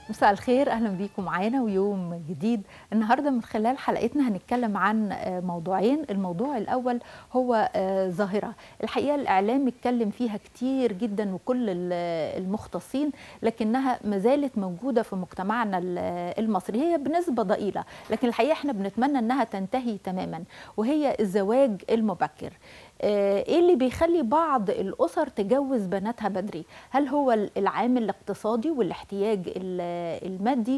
مساء الخير اهلا بيكم معانا ويوم جديد النهارده من خلال حلقتنا هنتكلم عن موضوعين الموضوع الاول هو ظاهره الحقيقه الاعلام اتكلم فيها كتير جدا وكل المختصين لكنها ما زالت موجوده في مجتمعنا المصري هي بنسبه ضئيله لكن الحقيقه احنا بنتمنى انها تنتهي تماما وهي الزواج المبكر ايه اللي بيخلي بعض الاسر تجوز بناتها بدري هل هو العامل الاقتصادي والاحتياج المادي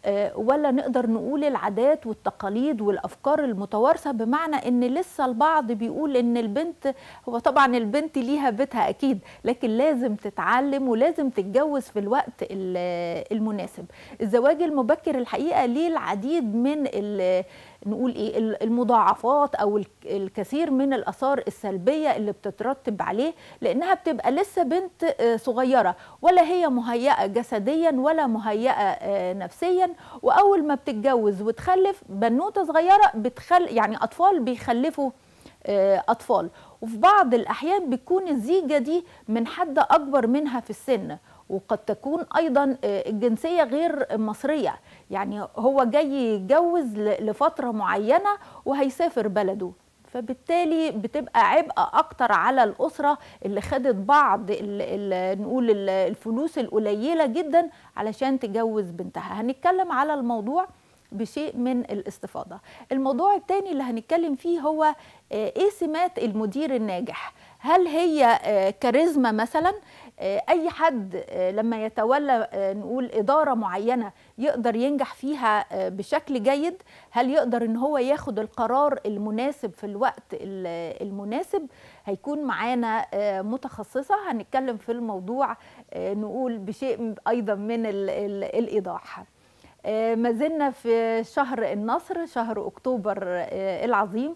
ولا نقدر نقول العادات والتقاليد والافكار المتوارثه بمعنى ان لسه البعض بيقول ان البنت هو طبعا البنت ليها بيتها اكيد لكن لازم تتعلم ولازم تتجوز في الوقت المناسب الزواج المبكر الحقيقه ليه العديد من نقول ايه المضاعفات او الكثير من الاثار السلبيه اللي بتترتب عليه لانها بتبقى لسه بنت صغيره ولا هي مهيئه جسديا ولا مهيئه نفسيا واول ما بتتجوز وتخلف بنوته صغيره بتخل يعني اطفال بيخلفوا اطفال وفي بعض الاحيان بتكون الزيجه دي من حد اكبر منها في السن وقد تكون ايضا الجنسيه غير مصريه يعني هو جاي يتجوز لفتره معينه وهيسافر بلده فبالتالي بتبقى عبء اكتر على الاسره اللي خدت بعض ال ال نقول الفلوس القليله جدا علشان تجوز بنتها هنتكلم على الموضوع بشيء من الاستفاضه الموضوع الثاني اللي هنتكلم فيه هو ايه سمات المدير الناجح هل هي كاريزما مثلا اي حد لما يتولى نقول اداره معينه يقدر ينجح فيها بشكل جيد هل يقدر ان هو ياخد القرار المناسب في الوقت المناسب هيكون معانا متخصصه هنتكلم في الموضوع نقول بشيء ايضا من الايضاح ما زلنا في شهر النصر شهر اكتوبر العظيم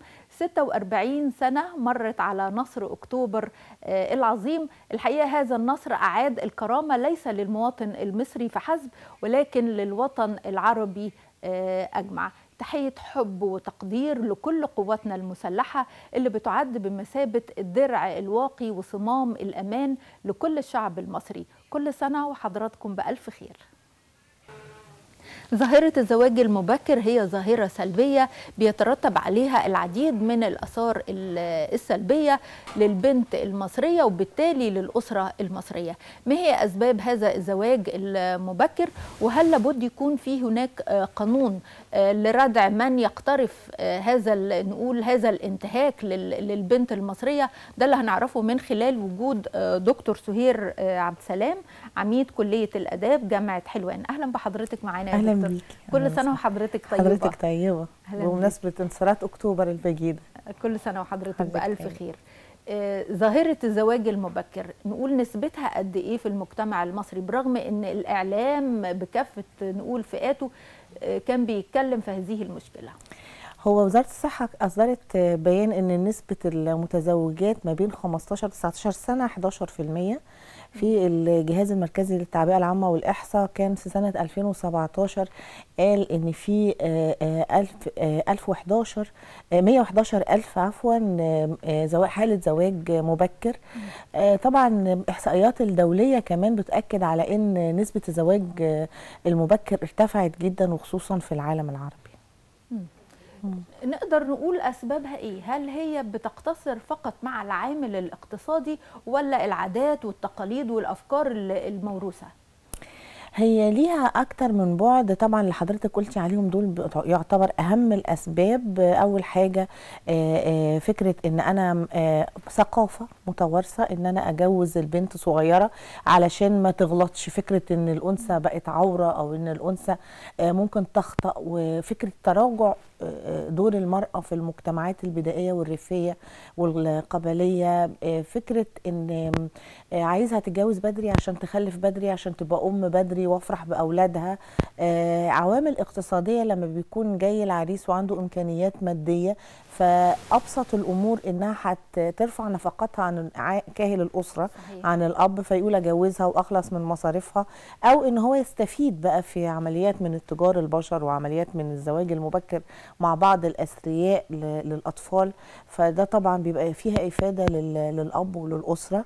46 سنة مرت على نصر أكتوبر العظيم الحقيقة هذا النصر أعاد الكرامة ليس للمواطن المصري فحسب ولكن للوطن العربي أجمع تحية حب وتقدير لكل قواتنا المسلحة اللي بتعد بمثابة الدرع الواقي وصمام الأمان لكل الشعب المصري كل سنة وحضراتكم بألف خير ظاهرة الزواج المبكر هي ظاهرة سلبية بيترتب عليها العديد من الآثار السلبية للبنت المصرية وبالتالي للأسرة المصرية ما هي أسباب هذا الزواج المبكر وهل لابد يكون في هناك قانون لردع من يقترف هذا نقول هذا الانتهاك للبنت المصرية ده اللي هنعرفه من خلال وجود دكتور سهير عبد السلام عميد كلية الآداب جامعة حلوان أهلا بحضرتك معانا أهلا بيك كل سنة وحضرتك طيبة حضرتك طيبة بمناسبة انتصارات أكتوبر المجيدة كل سنة وحضرتك بألف طيب. خير آه ظاهرة الزواج المبكر نقول نسبتها قد إيه في المجتمع المصري برغم أن الإعلام بكافة نقول فئاته آه كان بيتكلم في هذه المشكلة هو وزاره الصحه اصدرت بيان ان نسبه المتزوجات ما بين 15 ل 19 سنه 11% في الجهاز المركزي للتعبئه العامه والاحصاء كان في سنه 2017 قال ان في 1000 1011 111 الف عفوا حاله زواج مبكر طبعا الاحصائيات الدوليه كمان بتاكد على ان نسبه الزواج المبكر ارتفعت جدا وخصوصا في العالم العربي نقدر نقول اسبابها ايه هل هي بتقتصر فقط مع العامل الاقتصادي ولا العادات والتقاليد والافكار الموروثه هي ليها اكتر من بعد طبعا اللي حضرتك قلتي عليهم دول يعتبر اهم الاسباب اول حاجه فكره ان انا ثقافه متوارثه ان انا اجوز البنت صغيره علشان ما تغلطش فكره ان الانثى بقت عوره او ان الانثى ممكن تخطا وفكره تراجع دور المرأة في المجتمعات البدائية والريفية والقبلية فكرة ان عايزها تتجوز بدري عشان تخلف بدري عشان تبقى ام بدري وافرح باولادها عوامل اقتصادية لما بيكون جاي العريس وعنده امكانيات مادية فابسط الامور انها هترفع نفقاتها عن كاهل الاسره صحيح. عن الاب فيقول اجوزها واخلص من مصاريفها او ان هو يستفيد بقى في عمليات من التجار البشر وعمليات من الزواج المبكر مع بعض الاثرياء للاطفال فده طبعا بيبقى فيها افاده للاب وللاسره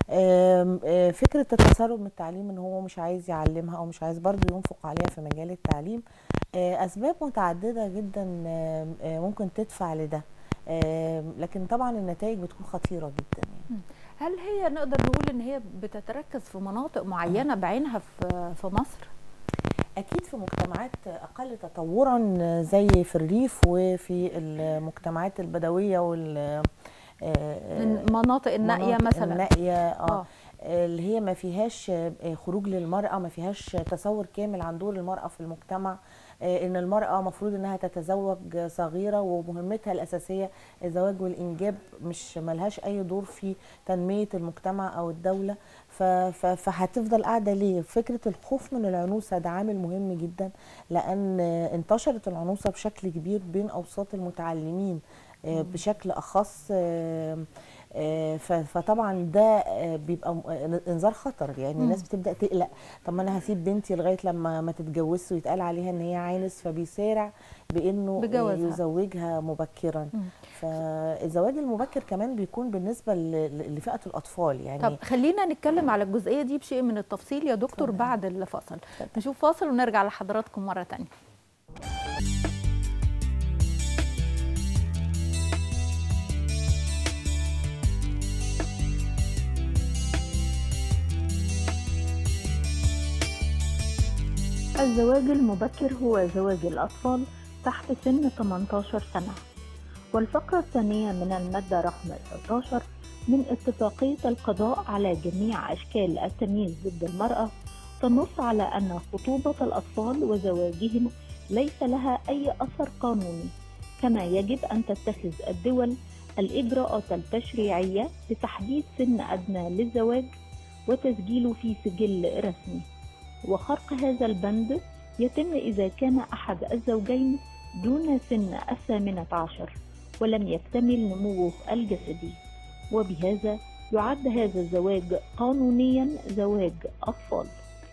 آم، آه، فكره التسرب من التعليم ان هو مش عايز يعلمها او مش عايز برضه ينفق عليها في مجال التعليم آه، اسباب متعدده جدا آم، آه، ممكن تدفع لده آم، لكن طبعا النتائج بتكون خطيره جدا يعني. هل هي نقدر نقول ان هي بتتركز في مناطق معينه بعينها في في مصر اكيد في مجتمعات اقل تطورا زي في الريف وفي المجتمعات البدويه وال من مناطق النائيه مناطق مثلا النائيه اه اه اللي هي ما فيهاش آه، خروج للمرأة ما فيهاش تصور كامل عن دور المرأة في المجتمع آه، ان المرأة مفروض انها تتزوج صغيرة ومهمتها الاساسية الزواج والانجاب مش ملهاش اي دور في تنمية المجتمع او الدولة ف- ف- فهتفضل قاعدة ليه فكرة الخوف من العنوسة ده عامل مهم جدا لان آه، انتشرت العنوسة بشكل كبير بين اوساط المتعلمين آه، بشكل اخص آه، آه، ف- فطبعا ده آه، بيبقى م- آه، انذار خطر يعني مم. الناس بتبدا تقلق طب ما انا هسيب بنتي لغايه لما ما تتجوزش ويتقال عليها ان هي عانس فبيسارع بانه بجوازها. يزوجها مبكرا مم. فالزواج المبكر كمان بيكون بالنسبه ل- ل- لفئه الاطفال يعني طب خلينا نتكلم على الجزئيه دي بشيء من التفصيل يا دكتور اتفضل. بعد الفاصل اتفضل. نشوف فاصل ونرجع لحضراتكم مره تانية الزواج المبكر هو زواج الأطفال تحت سن 18 سنة والفقرة الثانية من المادة رقم 19 من اتفاقية القضاء على جميع أشكال التمييز ضد المرأة تنص على أن خطوبة الأطفال وزواجهم ليس لها أي أثر قانوني كما يجب أن تتخذ الدول الإجراءات التشريعية لتحديد سن أدنى للزواج وتسجيله في سجل رسمي وخرق هذا البند يتم إذا كان أحد الزوجين دون سن الثامنة عشر ولم يكتمل نموه الجسدي وبهذا يعد هذا الزواج قانونيا زواج أطفال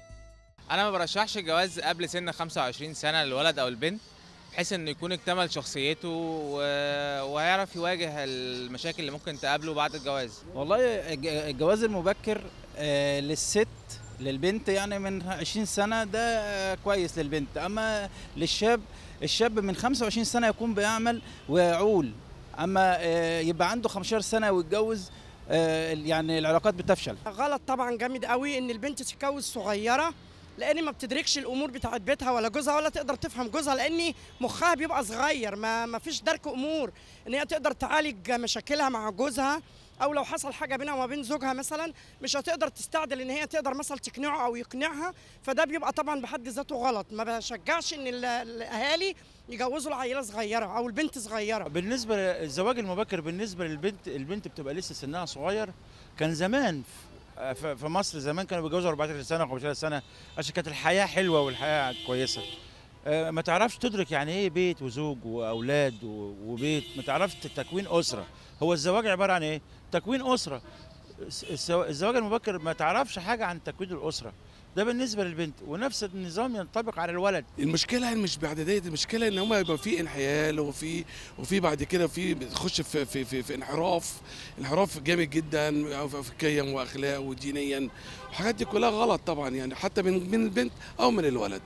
انا ما برشحش الجواز قبل سن 25 سنه للولد او البنت بحيث انه يكون اكتمل شخصيته و... وهيعرف يواجه المشاكل اللي ممكن تقابله بعد الجواز والله الج- الجواز المبكر آه، للست للبنت يعني من 20 سنة ده آه، كويس للبنت أما للشاب الشاب من 25 سنة يكون بيعمل ويعول أما آه، يبقى عنده 15 سنة ويتجوز آه، يعني العلاقات بتفشل غلط طبعا جامد قوي ان البنت تتجوز صغيره لان ما بتدركش الامور بتاعت بيتها ولا جوزها ولا تقدر تفهم جوزها لان مخها بيبقى صغير ما ما فيش درك امور ان هي تقدر تعالج مشاكلها مع جوزها او لو حصل حاجه بينها وما بين زوجها مثلا مش هتقدر تستعدل ان هي تقدر مثلا تقنعه او يقنعها فده بيبقى طبعا بحد ذاته غلط ما بشجعش ان ال- الاهالي يجوزوا العيله صغيره او البنت صغيره بالنسبه للزواج المبكر بالنسبه للبنت البنت بتبقى لسه سنها صغير كان زمان ف- ف- في مصر زمان كانوا بيتجوزوا 14 سنه و 15 سنه عشان كانت الحياه حلوه والحياه كويسه آه، ما تعرفش تدرك يعني ايه بيت وزوج واولاد و- وبيت ما تعرفش تكوين اسره هو الزواج عباره عن ايه تكوين اسره الس- السو- الزواج المبكر ما تعرفش حاجه عن تكوين الاسره ده بالنسبه للبنت ونفس النظام ينطبق على الولد المشكله مش باعداديه المشكله ان هم يبقى في انحيال وفي وفي بعد كده في بتخش في في في, في انحراف انحراف جامد جدا افكاريا واخلاق ودينيا الحاجات دي كلها غلط طبعا يعني حتى من من البنت او من الولد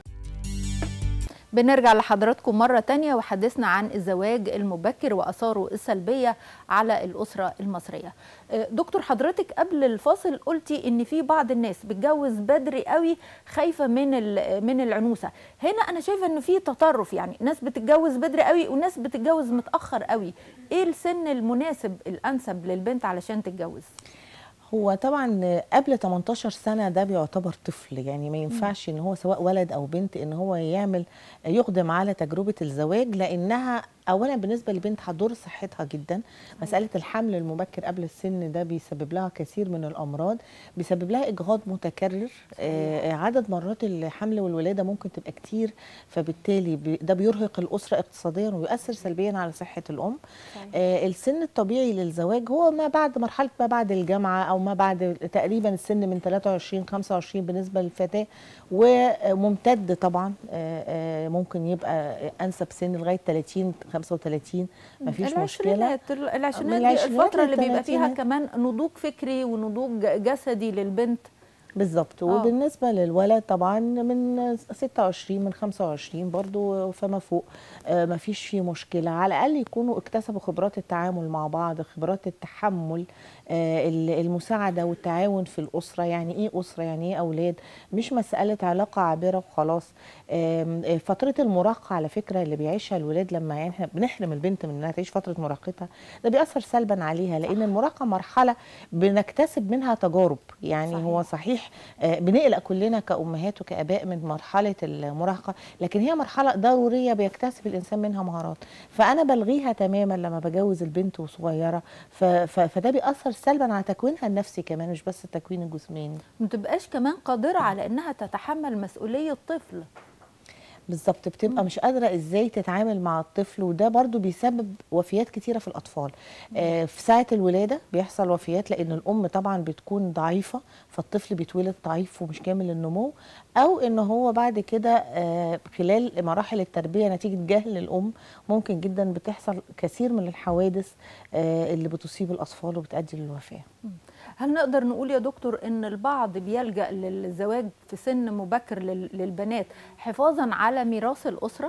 بنرجع لحضراتكم مرة تانية وحدثنا عن الزواج المبكر وأثاره السلبية على الأسرة المصرية آه، دكتور حضرتك قبل الفاصل قلتي إن في بعض الناس بتجوز بدري قوي خايفة من ال- من العنوسة هنا أنا شايفة إن في تطرف يعني ناس بتتجوز بدري قوي وناس بتتجوز متأخر قوي إيه السن المناسب الأنسب للبنت علشان تتجوز هو طبعا قبل 18 سنه ده بيعتبر طفل يعني ما ينفعش ان هو سواء ولد او بنت ان هو يعمل يقدم على تجربه الزواج لانها اولا بالنسبه للبنت هتضر صحتها جدا مساله الحمل المبكر قبل السن ده بيسبب لها كثير من الامراض بيسبب لها اجهاض متكرر آه عدد مرات الحمل والولاده ممكن تبقى كتير فبالتالي بي- ده بيرهق الاسره اقتصاديا ويؤثر سلبيا على صحه الام آه السن الطبيعي للزواج هو ما بعد مرحله ما بعد الجامعه او ما بعد تقريبا السن من 23 25 بالنسبه للفتاه وممتد طبعا آه، آه، ممكن يبقى انسب سن لغايه 30 35 مفيش مشكله العشرينات العشرينات من دي العشرينات الفترة اللي بيبقى فيها للثلاثينات. كمان نضوج فكري ونضوج جسدي للبنت بالظبط آه. وبالنسبه للولد طبعا من 26 من 25 برضو فما فوق آه ما فيش فيه مشكله على الاقل يكونوا اكتسبوا خبرات التعامل مع بعض خبرات التحمل آه ال- المساعده والتعاون في الاسره يعني ايه اسره يعني ايه اولاد مش مساله علاقه عابره وخلاص آم، آه، فتره المراهقه على فكره اللي بيعيشها الولاد لما يعني احنا بنحرم البنت من انها تعيش فتره مراهقتها ده بيأثر سلبا عليها لان المراهقه مرحله بنكتسب منها تجارب يعني صحيح. هو صحيح آه، بنقلق كلنا كأمهات وكآباء من مرحلة المراهقة لكن هي مرحلة ضرورية بيكتسب الإنسان منها مهارات فأنا بلغيها تماما لما بجوز البنت وصغيرة ف- ف- فده بيأثر سلبا على تكوينها النفسي كمان مش بس التكوين الجسماني ما تبقاش كمان قادرة على انها تتحمل مسؤولية طفل بالظبط بتبقى مش قادره ازاي تتعامل مع الطفل وده برضو بيسبب وفيات كتيره في الاطفال آه في ساعه الولاده بيحصل وفيات لان الام طبعا بتكون ضعيفه فالطفل بيتولد ضعيف ومش كامل النمو او ان هو بعد كده آه خلال مراحل التربيه نتيجه جهل الام ممكن جدا بتحصل كثير من الحوادث آه اللي بتصيب الاطفال وبتؤدي للوفاه هل نقدر نقول يا دكتور ان البعض بيلجأ للزواج في سن مبكر لل- للبنات حفاظا على ميراث الأسرة؟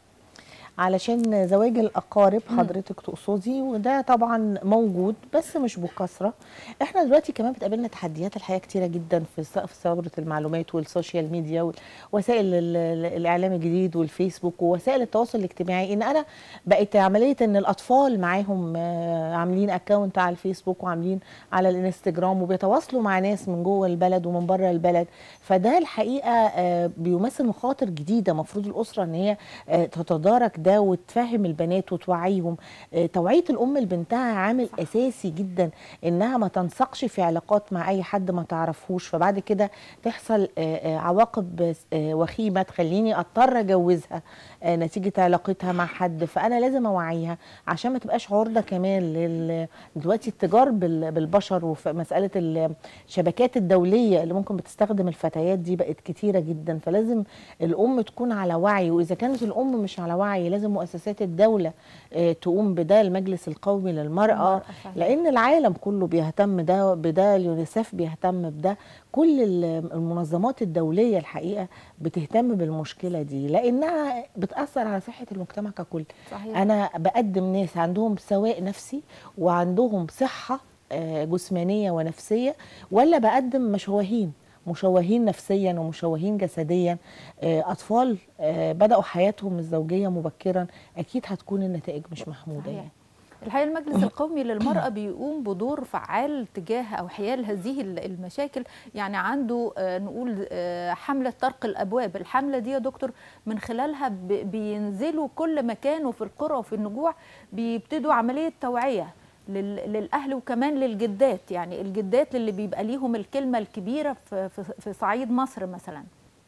علشان زواج الاقارب حضرتك تقصدي وده طبعا موجود بس مش بكثره احنا دلوقتي كمان بتقابلنا تحديات الحياه كتيره جدا في ث- في ثوره المعلومات والسوشيال ميديا ووسائل ال- ال- الاعلام الجديد والفيسبوك ووسائل التواصل الاجتماعي ان انا بقت عمليه ان الاطفال معاهم آه، عاملين اكونت على الفيسبوك وعاملين على الانستجرام وبيتواصلوا مع ناس من جوه البلد ومن بره البلد فده الحقيقه آه، بيمثل مخاطر جديده المفروض الاسره ان هي آه، تتدارك ده وتفهم البنات وتوعيهم آه، توعيه الام لبنتها عامل اساسي جدا انها ما تنسقش في علاقات مع اي حد ما تعرفوش فبعد كده تحصل آه، آه، عواقب آه، وخيمه تخليني اضطر اجوزها آه، نتيجه علاقتها مع حد فانا لازم اوعيها عشان ما تبقاش عرضه كمان لل دلوقتي التجار بال- بالبشر ومساله الشبكات الدوليه اللي ممكن بتستخدم الفتيات دي بقت كتيره جدا فلازم الام تكون على وعي واذا كانت الام مش على وعي لازم مؤسسات الدوله آه، تقوم بده المجلس القومي للمراه المرأة صحيح. لان العالم كله بيهتم ده بده اليونيسف بيهتم بده كل ال- المنظمات الدوليه الحقيقه بتهتم بالمشكله دي لانها بتاثر على صحه المجتمع ككل صحيح انا بقدم ناس عندهم سواء نفسي وعندهم صحه آه، جسمانيه ونفسيه ولا بقدم مشوهين مشوهين نفسيا ومشوهين جسديا آه، اطفال آه، بداوا حياتهم الزوجيه مبكرا اكيد هتكون النتائج مش محموده صحيح. يعني الحقيقه المجلس القومي للمراه بيقوم بدور فعال تجاه او حيال هذه ال- المشاكل يعني عنده آه، نقول آه، حمله طرق الابواب الحمله دي يا دكتور من خلالها ب- بينزلوا كل مكان وفي القرى وفي النجوع بيبتدوا عمليه توعيه لل- للاهل وكمان للجدات يعني الجدات اللي بيبقى ليهم الكلمه الكبيره في في- في صعيد مصر مثلا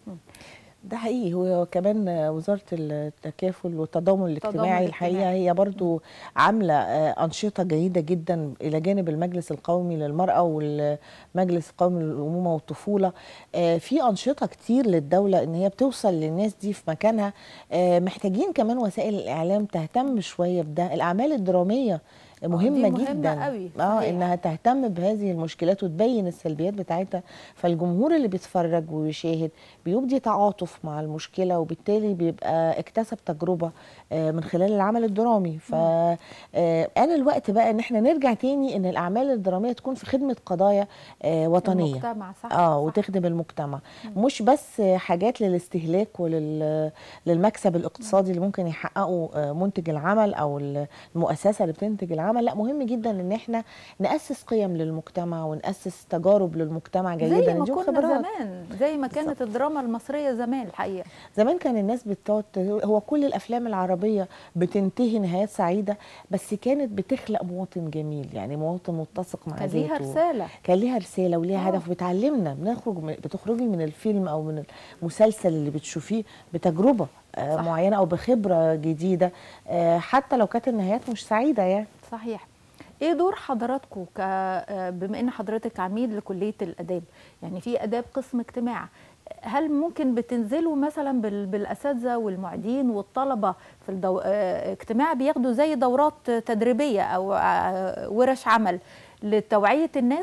ده حقيقي هو كمان وزارة التكافل والتضامن الاجتماعي الحقيقة الاجتماعي. هي برضو عاملة آه، أنشطة جيدة جدا إلى جانب المجلس القومي للمرأة والمجلس القومي للأمومة والطفولة آه، في أنشطة كتير للدولة إن هي بتوصل للناس دي في مكانها آه، محتاجين كمان وسائل الإعلام تهتم شوية بده الأعمال الدرامية مهمة, مهمة جدا قوي، اه صحيح. انها تهتم بهذه المشكلات وتبين السلبيات بتاعتها فالجمهور اللي بيتفرج ويشاهد بيبدي تعاطف مع المشكله وبالتالي بيبقى اكتسب تجربه آه، من خلال العمل الدرامي ف آه، انا الوقت بقى ان احنا نرجع تاني ان الاعمال الدراميه تكون في خدمه قضايا آه، وطنيه المجتمع صح اه صح. وتخدم المجتمع مش بس حاجات للاستهلاك وللمكسب الاقتصادي اللي ممكن يحققه آه، منتج العمل او المؤسسه اللي بتنتج العمل لا مهم جدا ان احنا ناسس قيم للمجتمع وناسس تجارب للمجتمع جيده زي ما نديهم كنا خبرات. زمان زي ما كانت الدراما المصريه زمان الحقيقه زمان كان الناس بتقعد هو كل الافلام العربيه بتنتهي نهايات سعيده بس كانت بتخلق مواطن جميل يعني مواطن متسق مع كان ليها ذاته رساله كان ليها رساله وليها آه. هدف بتعلمنا بنخرج من بتخرجي من الفيلم او من المسلسل اللي بتشوفيه بتجربه آه، صح. معينه او بخبره جديده آه، حتى لو كانت النهايات مش سعيده يعني صحيح ايه دور حضراتكم ك آه، بما ان حضرتك عميد لكليه الاداب يعني في اداب قسم اجتماع هل ممكن بتنزلوا مثلا بال- بالاساتذه والمعيدين والطلبه في الدو... آه، اجتماع بياخدوا زي دورات تدريبيه او آه، ورش عمل لتوعيه الناس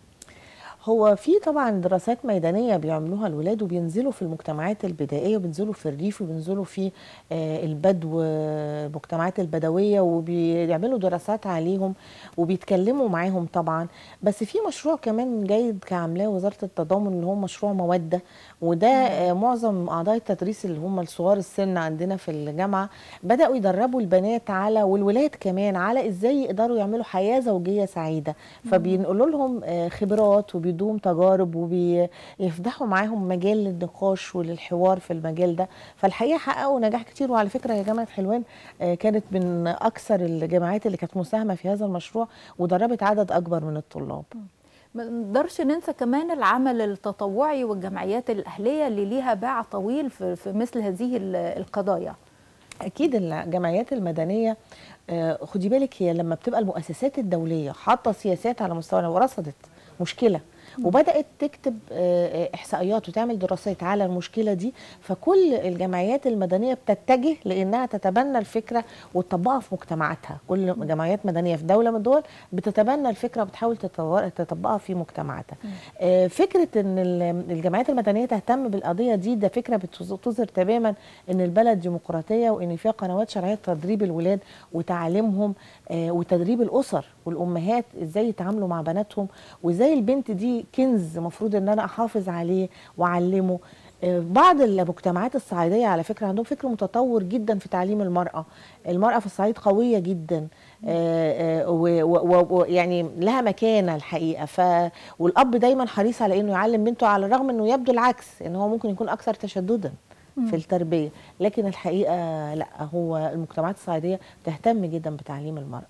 هو في طبعا دراسات ميدانيه بيعملوها الولاد وبينزلوا في المجتمعات البدائيه وبينزلوا في الريف وبينزلوا في آه، البدو المجتمعات البدويه وبيعملوا دراسات عليهم وبيتكلموا معاهم طبعا بس في مشروع كمان جيد كعاملاه وزاره التضامن اللي هو مشروع موده وده آه، معظم اعضاء التدريس اللي هم الصغار السن عندنا في الجامعه بداوا يدربوا البنات على والولاد كمان على ازاي يقدروا يعملوا حياه زوجيه سعيده فبينقلوا لهم آه، خبرات وبيدوهم تجارب وبيفتحوا معاهم مجال للنقاش وللحوار في المجال ده فالحقيقه حققوا نجاح كتير وعلى فكره يا جامعه حلوان آه، كانت من اكثر الجامعات اللي كانت مساهمه في هذا المشروع ودربت عدد اكبر من الطلاب ما نقدرش ننسى كمان العمل التطوعي والجمعيات الاهليه اللي ليها باع طويل في, في مثل هذه ال- القضايا اكيد الجمعيات المدنيه آه، خدي بالك هي لما بتبقى المؤسسات الدوليه حاطه سياسات على مستوى ورصدت مشكله وبدات تكتب آه، آه، احصائيات وتعمل دراسات على المشكله دي فكل الجمعيات المدنيه بتتجه لانها تتبنى الفكره وتطبقها في مجتمعاتها كل جمعيات مدنيه في دوله من الدول بتتبنى الفكره وبتحاول تطور- تطبقها في مجتمعاتها آه، فكره ان ال- الجمعيات المدنيه تهتم بالقضيه دي ده فكره بتظهر تماما ان البلد ديمقراطيه وان فيها قنوات شرعيه تدريب الولاد وتعليمهم آه، وتدريب الاسر والامهات ازاي يتعاملوا مع بناتهم وازاي البنت دي كنز مفروض ان انا احافظ عليه واعلمه آه، بعض المجتمعات الصعيديه على فكره عندهم فكر متطور جدا في تعليم المراه المراه في الصعيد قويه جدا آه، آه، و- و- و- يعني لها مكانه الحقيقه ف والاب دايما حريص على انه يعلم بنته على الرغم انه يبدو العكس ان هو ممكن يكون اكثر تشددا في التربيه لكن الحقيقه لا هو المجتمعات الصعيديه تهتم جدا بتعليم المراه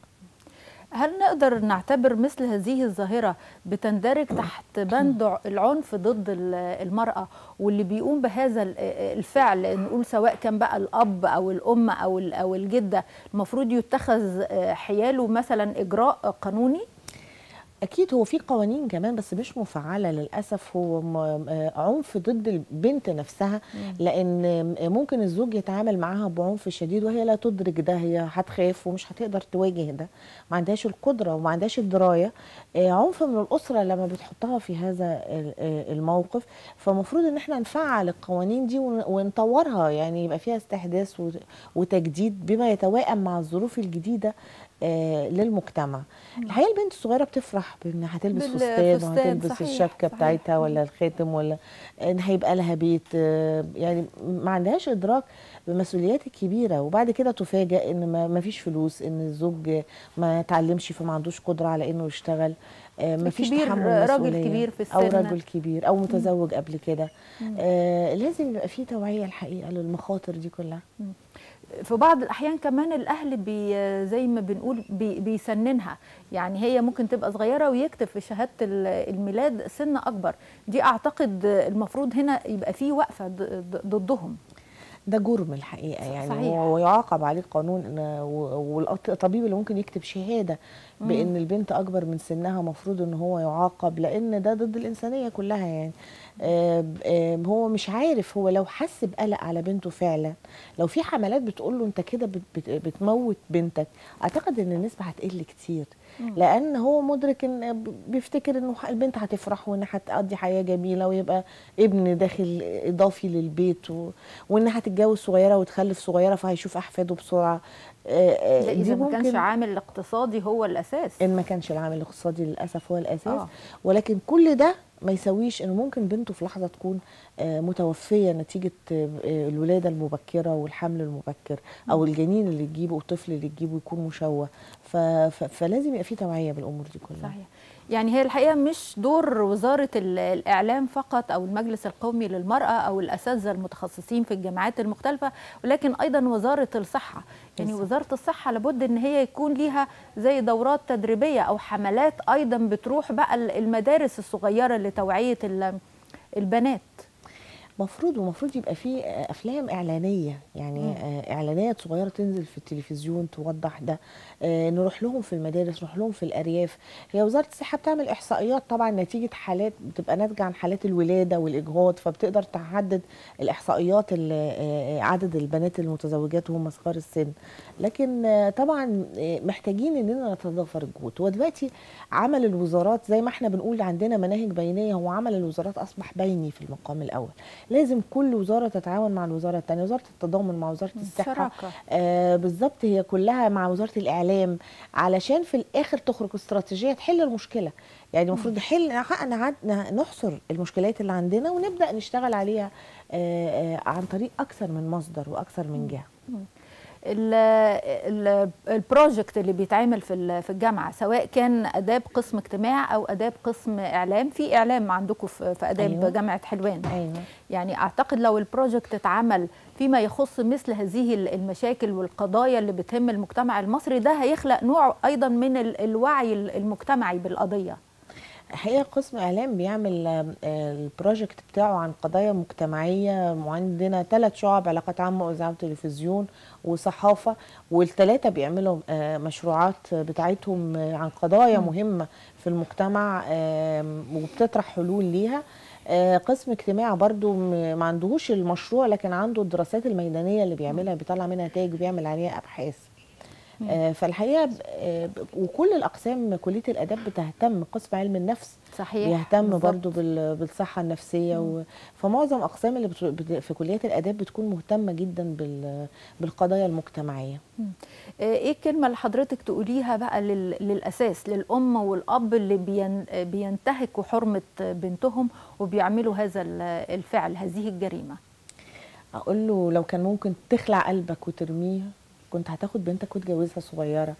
هل نقدر نعتبر مثل هذه الظاهرة بتندرج تحت بند ع- العنف ضد ال- المرأة واللي بيقوم بهذا ال- الفعل نقول سواء كان بقى الأب أو الأم أو ال- أو الجدة المفروض يتخذ آه، حياله مثلا إجراء قانوني؟ اكيد هو في قوانين كمان بس مش مفعله للاسف هو م- آه، عنف ضد البنت نفسها لان آه، ممكن الزوج يتعامل معاها بعنف شديد وهي لا تدرك ده هي هتخاف ومش هتقدر تواجه ده ما عندهاش القدره وما عندهاش الدرايه آه، عنف من الاسره لما بتحطها في هذا ال- آه، الموقف فمفروض ان احنا نفعل القوانين دي ون- ونطورها يعني يبقى فيها استحداث وت- وتجديد بما يتوائم مع الظروف الجديده آه، للمجتمع الحقيقه البنت الصغيره بتفرح بانها هتلبس فستان بالفستان، وهتلبس صحيح، الشبكه صحيح. بتاعتها ولا الخاتم ولا ان هيبقى لها بيت آه، يعني ما عندهاش ادراك بمسؤوليات الكبيره وبعد كده تفاجئ ان ما ما فيش فلوس ان الزوج ما تعلمش فما عندوش قدره على انه يشتغل آه، ما فيش كبير، تحمل راجل مسؤولية. كبير في او السن. رجل كبير او متزوج قبل كده آه لازم يبقى في توعيه الحقيقه للمخاطر دي كلها في بعض الأحيان كمان الأهل بي زي ما بنقول بي بيسننها يعني هي ممكن تبقى صغيرة ويكتب في شهادة ال- الميلاد سن أكبر دي أعتقد المفروض هنا يبقى في وقفة ض- ض- ضدهم ده جرم الحقيقه يعني صحيح. هو- ويعاقب عليه القانون إن- و- والطبيب اللي ممكن يكتب شهاده بان البنت اكبر من سنها مفروض ان هو يعاقب لان ده ضد الانسانيه كلها يعني آم، آم، هو مش عارف هو لو حس بقلق على بنته فعلا لو في حملات بتقول له انت كده بت- بت- بتموت بنتك اعتقد ان النسبه هتقل كتير لان هو مدرك ان ب- بيفتكر انه البنت هتفرح وان هتقضي حياه جميله ويبقى ابن داخل اضافي للبيت و... وانها هتتجوز صغيره وتخلف صغيره فهيشوف احفاده بسرعه آه، آه، ده دي إذا ما كانش ممكن- عامل الاقتصادي هو الأساس ان ما كانش العامل الاقتصادي للاسف هو الاساس آه. آه. ولكن كل ده ما يسويش انه ممكن بنته في لحظه تكون آه، متوفيه نتيجه آه، آه، الولاده المبكره والحمل المبكر او الجنين اللي تجيبه الطفل اللي تجيبه يكون مشوه ف... ف... فلازم يبقى في توعيه بالامور دي كلها صحيح يعني هي الحقيقه مش دور وزاره ال- الاعلام فقط او المجلس القومي للمراه او الاساتذه المتخصصين في الجامعات المختلفه ولكن ايضا وزاره الصحه يعني بالظبط. وزاره الصحه لابد ان هي يكون ليها زي دورات تدريبيه او حملات ايضا بتروح بقى ال- المدارس الصغيره لتوعيه ال- البنات مفروض ومفروض يبقى في آه، افلام اعلانيه يعني مم. آه، اعلانات صغيره تنزل في التلفزيون توضح ده آه، نروح لهم في المدارس نروح لهم في الارياف هي وزاره الصحه بتعمل احصائيات طبعا نتيجه حالات بتبقى ناتجه عن حالات الولاده والاجهاض فبتقدر تحدد الاحصائيات ال- آه، آه، عدد البنات المتزوجات وهم صغار السن لكن آه، طبعا آه، محتاجين اننا نتضافر الجهود ودلوقتي عمل الوزارات زي ما احنا بنقول عندنا مناهج بينيه هو عمل الوزارات اصبح بيني في المقام الاول لازم كل وزاره تتعاون مع الوزاره الثانيه وزاره التضامن مع وزاره الصحه شراكه آه بالظبط هي كلها مع وزاره الاعلام علشان في الاخر تخرج استراتيجيه تحل المشكله يعني المفروض نحل نع- نع- نحصر المشكلات اللي عندنا ونبدا نشتغل عليها آه آه عن طريق اكثر من مصدر واكثر من جهه ال- ال- البروجكت اللي بيتعمل في ال- في الجامعه سواء كان اداب قسم اجتماع او اداب قسم اعلام في اعلام عندكم في في اداب أيوة. جامعه حلوان ايوه يعني اعتقد لو البروجكت اتعمل فيما يخص مثل هذه ال- المشاكل والقضايا اللي بتهم المجتمع المصري ده هيخلق نوع ايضا من ال- الوعي ال- المجتمعي بالقضيه الحقيقه قسم اعلام بيعمل آم، آه، البروجكت بتاعه عن قضايا مجتمعيه وعندنا ثلاث شعب علاقات عامه واذاعه وتلفزيون وصحافه والثلاثه بيعملوا آه، مشروعات بتاعتهم آه، عن قضايا مم. مهمه في المجتمع آم، وبتطرح حلول ليها آه، قسم اجتماع برضو م- ما عندهوش المشروع لكن عنده الدراسات الميدانيه اللي بيعملها بيطلع منها نتائج بيعمل عليها ابحاث آه، فالحقيقه ب- آه، ب- وكل الاقسام كليه الاداب بتهتم قسم علم النفس صحيح بيهتم بالظبط. برضو بال- بالصحه النفسيه و... فمعظم اقسام اللي بت... بت- في كليات الاداب بتكون مهتمه جدا بال... بالقضايا المجتمعيه آه، ايه الكلمه اللي حضرتك تقوليها بقى لل... للاساس للام والاب اللي بين... بينتهكوا حرمه بنتهم وبيعملوا هذا ال- الفعل هذه الجريمه اقول له لو كان ممكن تخلع قلبك وترميها كنت هتاخد بنتك وتجوزها صغيره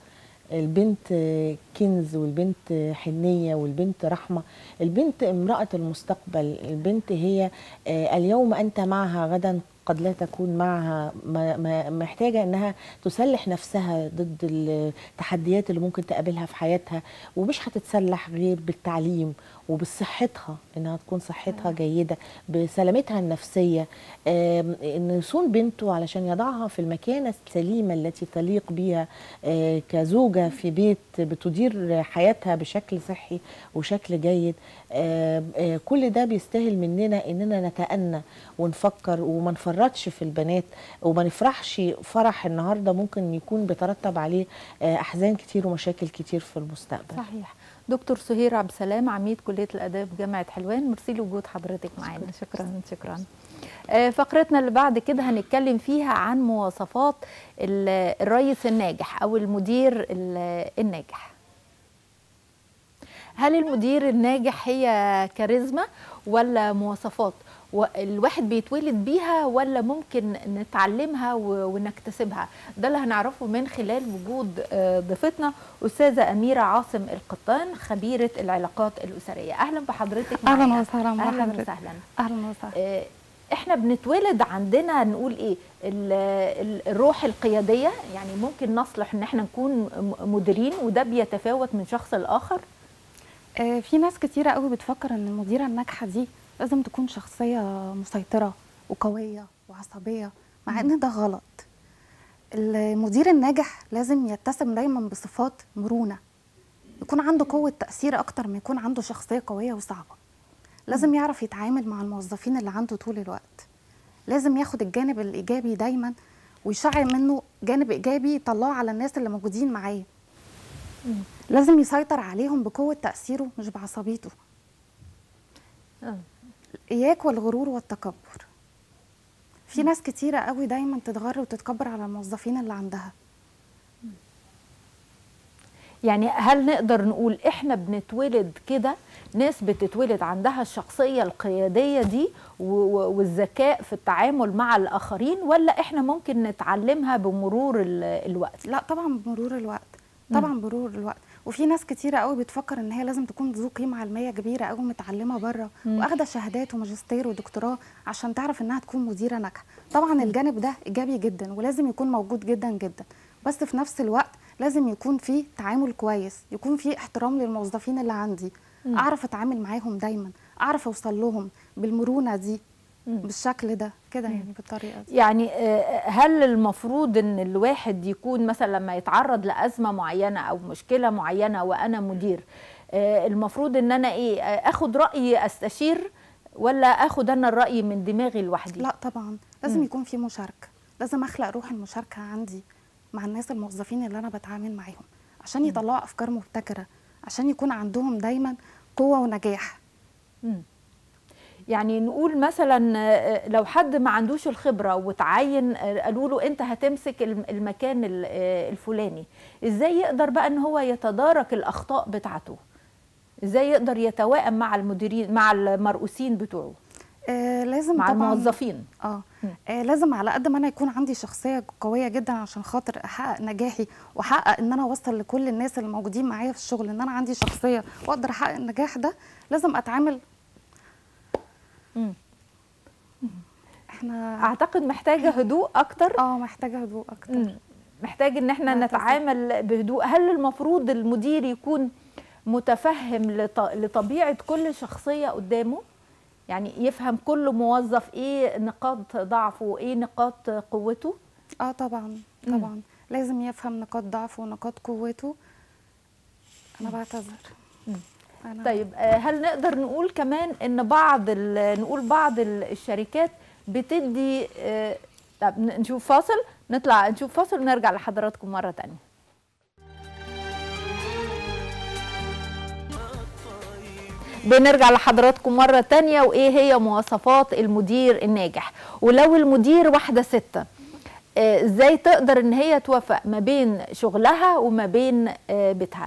البنت آه، كنز والبنت آه، حنيه والبنت رحمه البنت امراه المستقبل البنت هي آه، اليوم انت معها غدا قد لا تكون معها ما- ما- محتاجه انها تسلح نفسها ضد التحديات اللي ممكن تقابلها في حياتها ومش هتتسلح غير بالتعليم وبصحتها انها تكون صحتها جيده بسلامتها النفسيه آم، ان يصون بنته علشان يضعها في المكانه السليمه التي تليق بها آه، كزوجه في بيت بتدير حياتها بشكل صحي وشكل جيد آم، آه، كل ده بيستاهل مننا اننا نتأنى ونفكر وما نفرطش في البنات وما نفرحش فرح النهارده ممكن يكون بيترتب عليه آه، احزان كتير ومشاكل كتير في المستقبل صحيح دكتور سهير عبد السلام عميد كليه الاداب جامعه حلوان ميرسي لوجود حضرتك معانا شكرا شكرا آه، فقرتنا اللي بعد كده هنتكلم فيها عن مواصفات ال- الرئيس الناجح او المدير ال- الناجح هل المدير الناجح هي كاريزما ولا مواصفات الواحد بيتولد بيها ولا ممكن نتعلمها و- ونكتسبها ده اللي هنعرفه من خلال وجود آه، ضيفتنا أستاذة أميرة عاصم القطان خبيرة العلاقات الأسرية أهلا بحضرتك اهلا معانا. وسهلا أهلا بحضرتك وسهلا اهلا وسهلا آه، احنا بنتولد عندنا نقول ايه ال- ال- الروح القياديه يعني ممكن نصلح ان احنا نكون م- مديرين وده بيتفاوت من شخص لاخر آه، في ناس كتيرة قوي بتفكر ان المديرة الناجحة دي لازم تكون شخصية مسيطرة وقوية وعصبية مع ان ده غلط المدير الناجح لازم يتسم دايما بصفات مرونة يكون عنده قوة تأثير أكتر ما يكون عنده شخصية قوية وصعبة لازم يعرف يتعامل مع الموظفين اللي عنده طول الوقت لازم ياخد الجانب الإيجابي دايما ويشعر منه جانب إيجابي يطلعه على الناس اللي موجودين معاه لازم يسيطر عليهم بقوة تأثيره مش بعصبيته آه. إياك والغرور والتكبر في ناس كتيرة قوي دايما تتغر وتتكبر على الموظفين اللي عندها يعني هل نقدر نقول احنا بنتولد كده ناس بتتولد عندها الشخصيه القياديه دي و- و- والذكاء في التعامل مع الاخرين ولا احنا ممكن نتعلمها بمرور ال- الوقت لا طبعا بمرور الوقت طبعا بمرور الوقت وفي ناس كتيرة قوي بتفكر ان هي لازم تكون ذو قيمة علمية كبيرة قوي متعلمة بره واخدة شهادات وماجستير ودكتوراه عشان تعرف انها تكون مديرة ناجحة طبعا الجانب ده ايجابي جدا ولازم يكون موجود جدا جدا بس في نفس الوقت لازم يكون في تعامل كويس يكون في احترام للموظفين اللي عندي اعرف اتعامل معاهم دايما اعرف اوصل لهم بالمرونة دي مم. بالشكل ده كده مم. يعني بالطريقه دي يعني آه، هل المفروض ان الواحد يكون مثلا لما يتعرض لازمه معينه او مشكله معينه وانا مدير آه، المفروض ان انا ايه آه، اخد راي استشير ولا اخد انا الراي من دماغي لوحدي لا طبعا لازم مم. يكون في مشاركه لازم اخلق روح المشاركه عندي مع الناس الموظفين اللي انا بتعامل معاهم عشان يطلعوا افكار مبتكره عشان يكون عندهم دايما قوه ونجاح مم. يعني نقول مثلا آه، لو حد ما عندوش الخبره وتعين آه، قالوا له انت هتمسك الم- المكان ال- آه، الفلاني ازاي يقدر بقى ان هو يتدارك الاخطاء بتاعته ازاي يقدر يتوائم مع المديرين مع المرؤوسين بتوعه آه لازم مع طبعا الموظفين اه مم. آه، لازم على قد ما انا يكون عندي شخصيه قويه جدا عشان خاطر احقق نجاحي واحقق ان انا اوصل لكل الناس اللي موجودين معايا في الشغل ان انا عندي شخصيه واقدر احقق النجاح ده لازم اتعامل مم. احنا اعتقد محتاجه هدوء اكتر اه محتاجه هدوء اكتر مم. محتاج ان احنا بعتذر. نتعامل بهدوء هل المفروض المدير يكون متفهم لط- لطبيعه كل شخصيه قدامه يعني يفهم كل موظف ايه نقاط ضعفه وايه نقاط قوته اه طبعا مم. طبعا لازم يفهم نقاط ضعفه ونقاط قوته انا بعتذر مم. أنا طيب آه، هل نقدر نقول كمان ان بعض ال- نقول بعض ال- الشركات بتدي آه، طب ن- نشوف فاصل نطلع نشوف فاصل ونرجع لحضراتكم مره تانية بنرجع لحضراتكم مرة تانية وإيه هي مواصفات المدير الناجح ولو المدير واحدة ستة آه، إزاي تقدر إن هي توفق ما بين شغلها وما بين آه، بيتها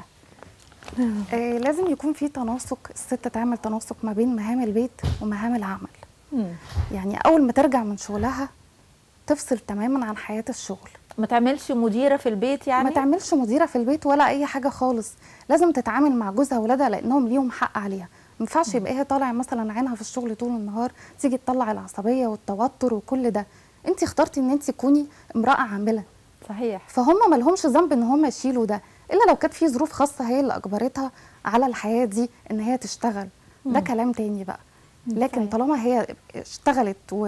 آه لازم يكون في تناسق الست تعمل تناسق ما بين مهام البيت ومهام العمل مم. يعني اول ما ترجع من شغلها تفصل تماما عن حياه الشغل ما تعملش مديرة في البيت يعني ما تعملش مديره في البيت ولا اي حاجه خالص لازم تتعامل مع جوزها وولادها لانهم ليهم حق عليها ما ينفعش يبقى هي طالع مثلا عينها في الشغل طول النهار تيجي تطلع العصبيه والتوتر وكل ده انت اخترتي ان انت تكوني امراه عامله صحيح فهم ما لهمش ذنب ان هم يشيلوا ده الا لو كانت في ظروف خاصه هي اللي اجبرتها على الحياه دي ان هي تشتغل ده مم. كلام تاني بقى مم، لكن صحيح. طالما هي اشتغلت و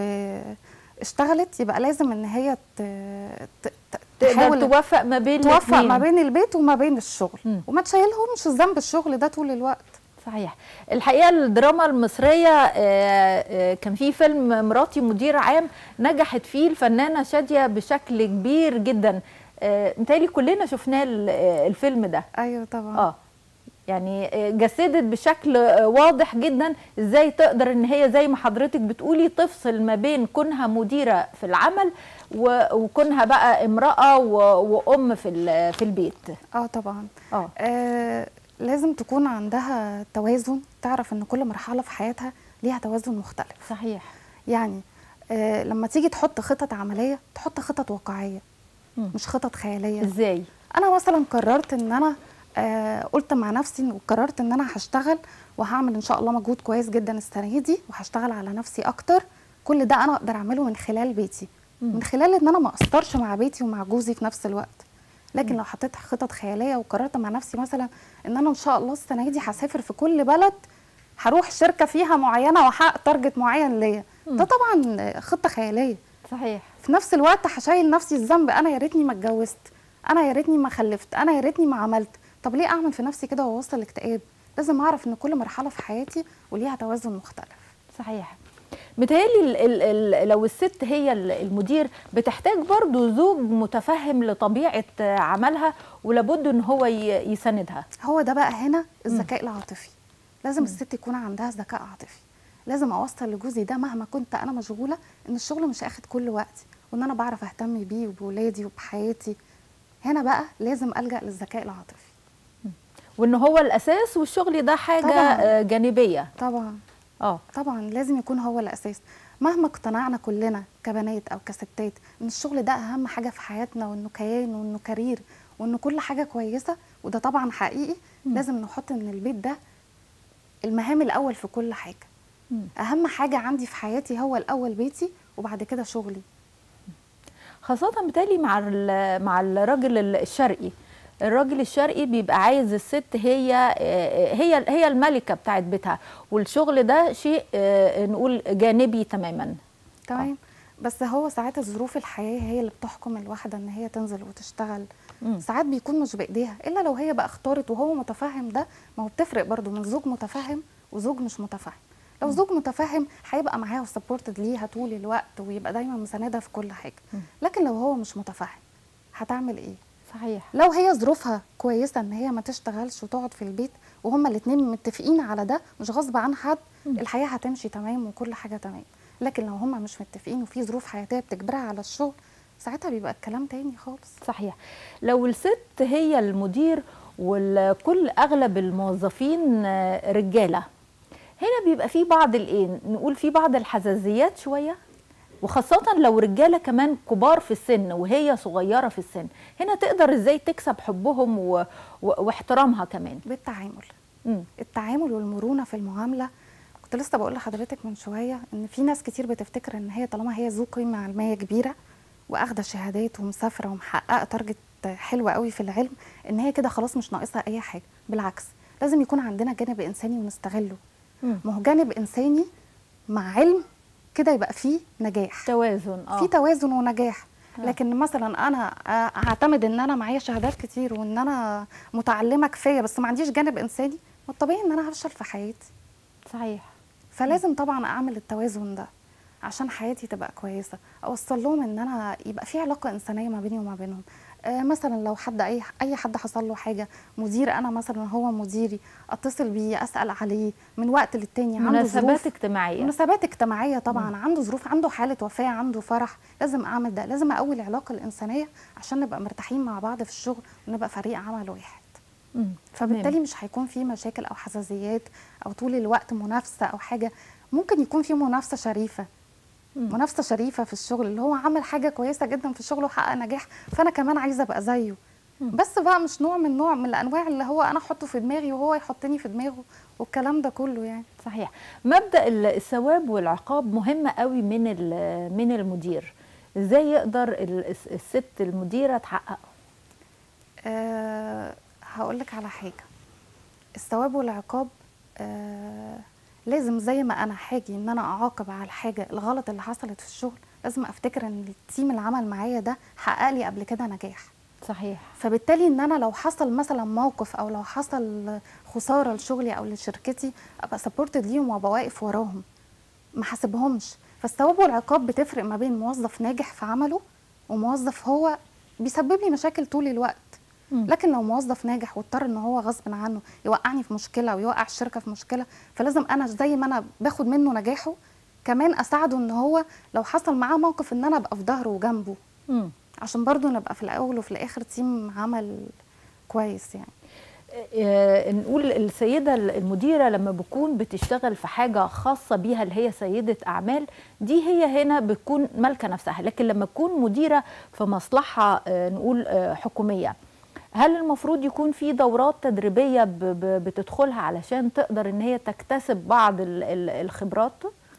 اشتغلت يبقى لازم ان هي ت... ت... ت- تقدر تحاول توفق ما بين توفق الاتنين. ما بين البيت وما بين الشغل مم. وما تشيلهمش ذنب الشغل ده طول الوقت صحيح الحقيقه الدراما المصريه آه، آه، كان في فيلم مراتي مدير عام نجحت فيه الفنانه شاديه بشكل كبير جدا آه، متهيألي كلنا شفناه ال- آه، الفيلم ده ايوه طبعا اه يعني آه، جسدت بشكل آه، واضح جدا ازاي تقدر ان هي زي ما حضرتك بتقولي تفصل ما بين كونها مديره في العمل و- وكونها بقى امراه و- وام في ال- في البيت اه طبعا اه آه لازم تكون عندها توازن تعرف ان كل مرحله في حياتها ليها توازن مختلف صحيح يعني آه لما تيجي تحط خطط عمليه تحط خطط واقعيه مم. مش خطط خياليه ازاي انا مثلا قررت ان انا آه قلت مع نفسي وقررت ان انا هشتغل وهعمل ان شاء الله مجهود كويس جدا السنه دي وهشتغل على نفسي اكتر كل ده انا اقدر اعمله من خلال بيتي مم. من خلال ان انا ما اقصرش مع بيتي ومع جوزي في نفس الوقت لكن لو حطيت خطط خياليه وقررت مع نفسي مثلا ان انا ان شاء الله السنه دي هسافر في كل بلد هروح شركه فيها معينه واحقق تارجت معين ليا مم. ده طبعا آه، خطه خياليه صحيح في نفس الوقت هشيل نفسي الذنب انا يا ريتني ما اتجوزت انا يا ريتني ما خلفت انا يا ريتني ما عملت طب ليه اعمل في نفسي كده واوصل لاكتئاب لازم اعرف ان كل مرحله في حياتي وليها توازن مختلف صحيح متهيألي ال- ال- ال- لو الست هي ال- المدير بتحتاج برضو زوج متفهم لطبيعة عملها ولابد ان هو ي- يساندها هو ده بقى هنا الذكاء العاطفي لازم الست يكون عندها ذكاء عاطفي لازم اوصل لجوزي ده مهما كنت انا مشغوله ان الشغل مش اخد كل وقتي وان انا بعرف اهتم بيه وبولادي وبحياتي هنا بقى لازم الجا للذكاء العاطفي وان هو الاساس والشغل ده حاجة طبعاً. آه، جانبية طبعا اه طبعا لازم يكون هو الاساس مهما اقتنعنا كلنا كبنات او كستات ان الشغل ده اهم حاجه في حياتنا وانه كيان وانه كارير وانه كل حاجه كويسه وده طبعا حقيقي مم. لازم نحط ان البيت ده المهام الاول في كل حاجه مم. اهم حاجه عندي في حياتي هو الاول بيتي وبعد كده شغلي خاصة بالتالي مع ال- مع الراجل ال- الشرقي الراجل الشرقي بيبقى عايز الست هي آه، هي هي الملكه بتاعت بيتها والشغل ده شيء آه، نقول جانبي تماما تمام بس هو ساعات ظروف الحياه هي اللي بتحكم الواحده ان هي تنزل وتشتغل مم. ساعات بيكون مش بايديها الا لو هي بقى اختارت وهو متفهم ده ما هو بتفرق برضو من زوج متفهم وزوج مش متفهم لو زوج متفهم هيبقى معاها وسبورتد ليها طول الوقت ويبقى دايما مساندها في كل حاجه مم. لكن لو هو مش متفهم هتعمل ايه صحيح لو هي ظروفها كويسه ان هي ما تشتغلش وتقعد في البيت وهما الاثنين متفقين على ده مش غصب عن حد مم. الحياه هتمشي تمام وكل حاجه تمام لكن لو هما مش متفقين وفي ظروف حياتيه بتجبرها على الشغل ساعتها بيبقى الكلام تاني خالص صحيح لو الست هي المدير والكل اغلب الموظفين آه، رجاله هنا بيبقى في بعض الايه نقول في بعض الحساسيات شويه وخاصة لو رجالة كمان كبار في السن وهي صغيرة في السن هنا تقدر ازاي تكسب حبهم و... و... واحترامها كمان بالتعامل مم. التعامل والمرونه في المعامله كنت لسه بقول لحضرتك من شويه ان في ناس كتير بتفتكر ان هي طالما هي ذو قيمه علميه كبيره واخده شهادات ومسافره ومحققه تارجت حلوه قوي في العلم ان هي كده خلاص مش ناقصها اي حاجه بالعكس لازم يكون عندنا جانب انساني ونستغله مم. ما هو جانب انساني مع علم كده يبقى فيه نجاح توازن اه في توازن ونجاح آه. لكن مثلا انا آه، هعتمد ان انا معايا شهادات كتير وان انا متعلمه كفايه بس ما عنديش جانب انساني ما الطبيعي ان انا هفشل في حياتي صحيح فلازم طبعا اعمل التوازن ده عشان حياتي تبقى كويسه اوصل لهم ان انا يبقى في علاقه انسانيه ما بيني وما بينهم آه مثلا لو حد اي اي حد حصل له حاجه مدير انا مثلا هو مديري اتصل بيه اسال عليه من وقت للتاني عنده مناسبات ظروف اجتماعية مناسبات اجتماعيه طبعا عنده ظروف عنده حاله وفاه عنده فرح لازم اعمل ده لازم اقوي العلاقه الانسانيه عشان نبقى مرتاحين مع بعض في الشغل ونبقى فريق عمل واحد مم. فبالتالي تمام. مش هيكون في مشاكل او حساسيات او طول الوقت منافسه او حاجه ممكن يكون في منافسه شريفه مم. منافسه شريفه في الشغل اللي هو عمل حاجه كويسه جدا في الشغل وحقق نجاح فانا كمان عايزه ابقى زيه مم. بس بقى مش نوع من نوع من الانواع اللي هو انا احطه في دماغي وهو يحطني في دماغه والكلام ده كله يعني صحيح مبدا ال- الثواب والعقاب مهم قوي من ال- من المدير ازاي يقدر ال- الس- الست المديره تحققه أه هقول لك على حاجه الثواب والعقاب أه لازم زي ما انا هاجي ان انا اعاقب على الحاجه الغلط اللي حصلت في الشغل لازم افتكر ان التيم اللي عمل معايا ده حقق لي قبل كده نجاح صحيح فبالتالي ان انا لو حصل مثلا موقف او لو حصل خساره لشغلي او لشركتي ابقى سبورتد ليهم وابقى واقف وراهم ما حاسبهمش فالثواب والعقاب بتفرق ما بين موظف ناجح في عمله وموظف هو بيسبب لي مشاكل طول الوقت مم. لكن لو موظف ناجح واضطر ان هو غصب عنه يوقعني في مشكله او يوقع الشركه في مشكله فلازم انا زي ما انا باخد منه نجاحه كمان اساعده ان هو لو حصل معاه موقف ان انا ابقى في ظهره وجنبه مم. عشان برضو نبقى في الاول وفي الاخر تيم عمل كويس يعني آه، نقول السيدة المديرة لما بتكون بتشتغل في حاجة خاصة بيها اللي هي سيدة أعمال دي هي هنا بتكون مالكة نفسها لكن لما تكون مديرة في مصلحة آه، نقول آه، حكومية هل المفروض يكون في دورات تدريبية ب- ب- بتدخلها علشان تقدر ان هي تكتسب بعض ال- ال- الخبرات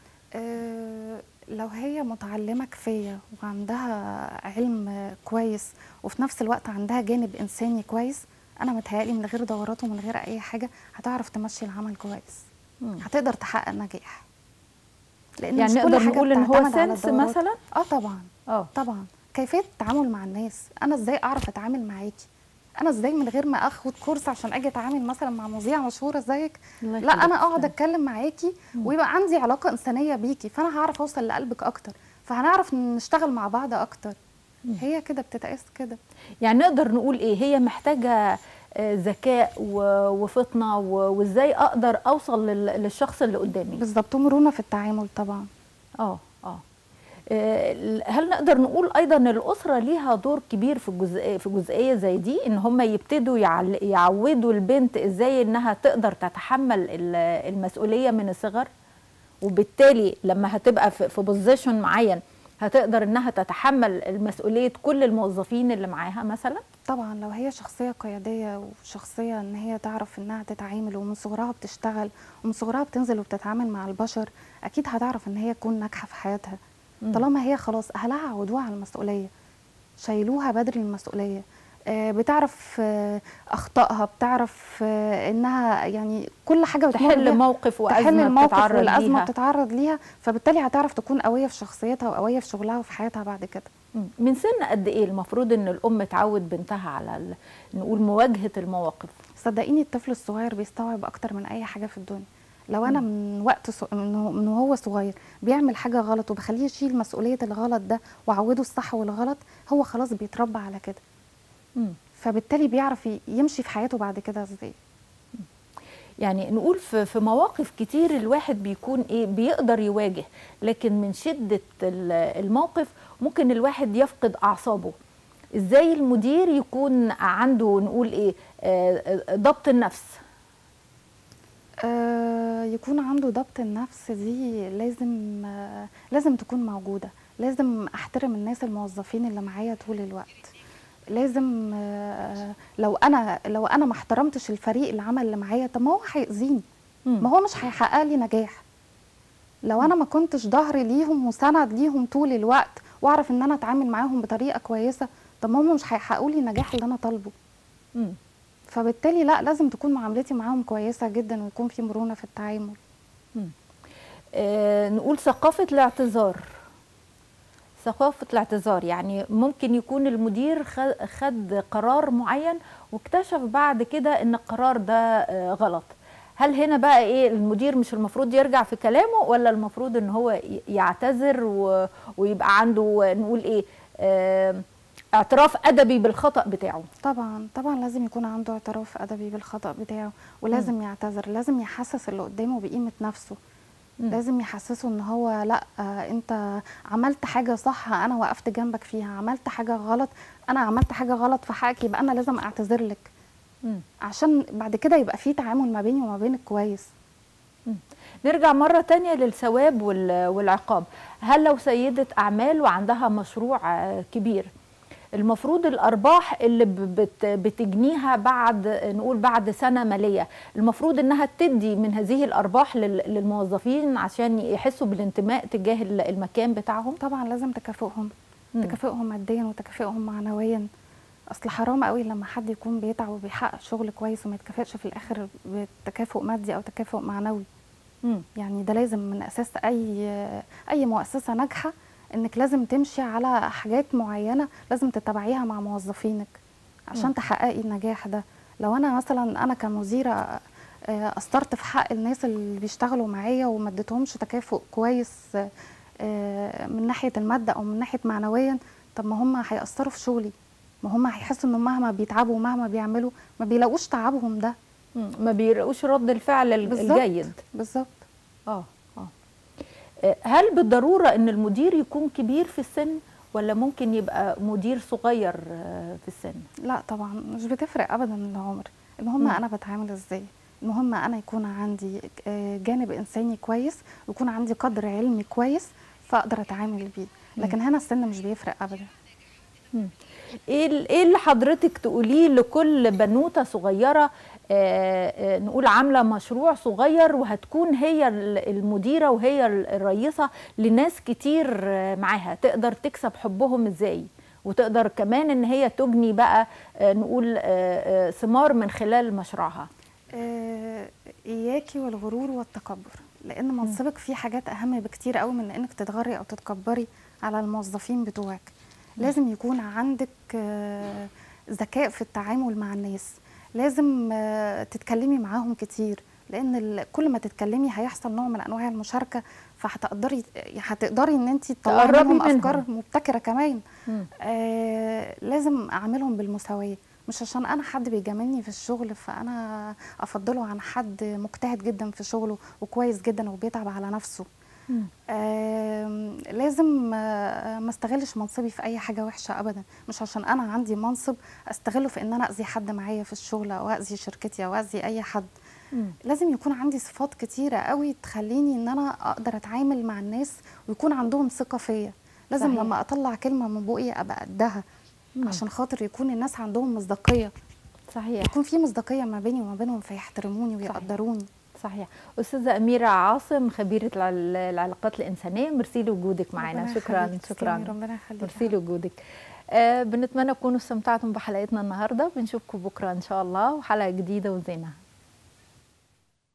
أه لو هي متعلمه كفايه وعندها علم كويس وفي نفس الوقت عندها جانب انساني كويس انا متهيألي من غير دورات ومن غير اي حاجه هتعرف تمشي العمل كويس مم. هتقدر تحقق نجاح لان يعني مش كل نقدر حاجة نقول ان هو بتعتمد على سنس الدورات. مثلا اه طبعا اه طبعا كيفيه التعامل مع الناس انا ازاي اعرف اتعامل معاكي انا ازاي من غير ما اخد كورس عشان اجي اتعامل مثلا مع مذيعه مشهوره زيك الله لا يخليك انا اقعد تسلم. اتكلم معاكي ويبقى عندي علاقه انسانيه بيكي فانا هعرف اوصل لقلبك اكتر فهنعرف نشتغل مع بعض اكتر هي كده بتتقاس كده يعني نقدر نقول ايه هي محتاجة آه، ذكاء و- وفطنة و- وازاي اقدر اوصل لل- للشخص اللي قدامي بالظبط ومرونه في التعامل طبعا اه اه آه، هل نقدر نقول ايضا ان الاسره ليها دور كبير في جزئيه في جزئيه زي دي ان هم يبتدوا يعل- يعودوا البنت ازاي انها تقدر تتحمل ال- المسؤوليه من الصغر وبالتالي لما هتبقى في في بوزيشن معين هتقدر انها تتحمل مسؤوليه كل الموظفين اللي معاها مثلا طبعا لو هي شخصيه قياديه وشخصيه ان هي تعرف انها تتعامل ومن صغرها بتشتغل ومن صغرها بتنزل وبتتعامل مع البشر اكيد هتعرف ان هي تكون ناجحه في حياتها مم. طالما هي خلاص اهلها عودوها على المسؤوليه شايلوها بدري المسؤوليه آه، بتعرف آه، اخطائها بتعرف آه، انها يعني كل حاجه بتمر تحل بيها- موقف تحل وازمه الموقف بتتعرض والازمه ليها بتتعرض ليها فبالتالي هتعرف تكون قويه في شخصيتها وقويه في شغلها وفي حياتها بعد كده مم. من سن قد ايه المفروض ان الام تعود بنتها على ال- نقول مواجهه المواقف صدقيني الطفل الصغير بيستوعب اكتر من اي حاجه في الدنيا لو انا من وقت ص... من هو- من وهو صغير بيعمل حاجه غلط وبخليه يشيل مسؤوليه الغلط ده واعوده الصح والغلط هو خلاص بيتربى على كده مم. فبالتالي بيعرف ي- يمشي في حياته بعد كده ازاي يعني نقول في في مواقف كتير الواحد بيكون ايه بيقدر يواجه لكن من شده ال- الموقف ممكن الواحد يفقد اعصابه ازاي المدير يكون عنده نقول ايه آه، آه، ضبط النفس آه يكون عنده ضبط النفس دي لازم آه لازم تكون موجوده لازم احترم الناس الموظفين اللي معايا طول الوقت لازم آه لو انا لو انا ما احترمتش الفريق العمل اللي معايا طب ما هو هيأذيني مم. ما هو مش هيحقق لي نجاح لو انا ما كنتش ظهر ليهم وسند ليهم طول الوقت واعرف ان انا اتعامل معاهم بطريقه كويسه طب ما هم مش هيحققوا لي النجاح اللي انا طالبه مم. فبالتالي لا لازم تكون معاملتي معاهم كويسه جدا ويكون في مرونه في التعامل آه، نقول ثقافة الاعتذار ثقافة الاعتذار يعني ممكن يكون المدير خ- خد قرار معين واكتشف بعد كده ان القرار ده آه، غلط هل هنا بقى ايه المدير مش المفروض يرجع في كلامه ولا المفروض ان هو ي- يعتذر و- ويبقى عنده نقول ايه آه، اعتراف ادبي بالخطأ بتاعه طبعا طبعا لازم يكون عنده اعتراف ادبي بالخطا بتاعه ولازم يعتذر لازم يحسس اللي قدامه بقيمه نفسه مم. لازم يحسسه ان هو لا آه، انت عملت حاجه صح انا وقفت جنبك فيها عملت حاجه غلط انا عملت حاجه غلط في حقك يبقى انا لازم اعتذر لك مم. عشان بعد كده يبقى في تعامل ما بيني وما بينك كويس نرجع مرة تانية للثواب وال- والعقاب هل لو سيدة أعمال وعندها مشروع آه، كبير المفروض الأرباح اللي ب- بت- بتجنيها بعد نقول بعد سنة مالية المفروض إنها تدي من هذه الأرباح لل- للموظفين عشان يحسوا بالانتماء تجاه ال- المكان بتاعهم طبعا لازم تكافئهم مم. تكافئهم ماديا وتكافئهم معنويا اصل حرام قوي لما حد يكون بيتعب وبيحقق شغل كويس وما يتكافئش في الاخر بتكافؤ مادي او تكافؤ معنوي مم. يعني ده لازم من اساس اي اي مؤسسه ناجحه انك لازم تمشي على حاجات معينه لازم تتبعيها مع موظفينك عشان مم. تحققي النجاح ده لو انا مثلا انا كمديره آه، قصرت في حق الناس اللي بيشتغلوا معايا وما اديتهمش تكافؤ كويس آه، من ناحيه الماده او من ناحيه معنويا طب ما هم هيأثروا في شغلي ما هم هيحسوا انهم مهما بيتعبوا ومهما بيعملوا ما بيلاقوش تعبهم ده مم. ما بيرقوش رد الفعل ال- بالظبط. الجيد بالظبط اه اه آه، هل بالضروره ان المدير يكون كبير في السن ولا ممكن يبقى مدير صغير آه، في السن لا طبعا مش بتفرق ابدا العمر المهم مم. انا بتعامل ازاي المهم انا يكون عندي آه، جانب انساني كويس ويكون عندي قدر علمي كويس فاقدر اتعامل بيه لكن هنا السن مش بيفرق ابدا ايه ال- ايه اللي حضرتك تقوليه لكل بنوته صغيره آه، آه، نقول عامله مشروع صغير وهتكون هي ال- المديره وهي ال- الرئيسه لناس كتير آه، معاها تقدر تكسب حبهم ازاي وتقدر كمان ان هي تجني بقى آه، نقول آه، آه، ثمار من خلال مشروعها آه، اياكي والغرور والتكبر لان منصبك فيه حاجات اهم بكتير قوي من انك تتغري او تتكبري على الموظفين بتوعك لازم يكون عندك آه، ذكاء في التعامل مع الناس لازم آه، تتكلمي معاهم كتير لان ال- كل ما تتكلمي هيحصل نوع من انواع المشاركه فهتقدري هتقدري ان انت تطلعي تقربي منهم منهم. افكار مبتكره كمان مم. آه لازم اعاملهم بالمساواه مش عشان انا حد بيجاملني في الشغل فانا افضله عن حد مجتهد جدا في شغله وكويس جدا وبيتعب على نفسه مم. آم، لازم آه، ما استغلش منصبي في اي حاجه وحشه ابدا مش عشان انا عندي منصب استغله في ان انا اذي حد معايا في الشغل او اذي شركتي او اذي اي حد مم. لازم يكون عندي صفات كتيره قوي تخليني ان انا اقدر اتعامل مع الناس ويكون عندهم ثقه فيا لازم صحيح. لما اطلع كلمه من بقي ابقى قدها مم. عشان خاطر يكون الناس عندهم مصداقيه صحيح يكون في مصداقيه ما بيني وما بينهم فيحترموني صحيح. ويقدروني صحيح استاذه اميره عاصم خبيره الع- العلاقات الانسانيه ميرسي لوجودك معنا ربنا شكرا يخليك، شكرا تسلمي، ربنا يخليك ميرسي لوجودك آه، بنتمنى تكونوا استمتعتم بحلقتنا النهارده بنشوفكم بكره ان شاء الله وحلقه جديده وزينه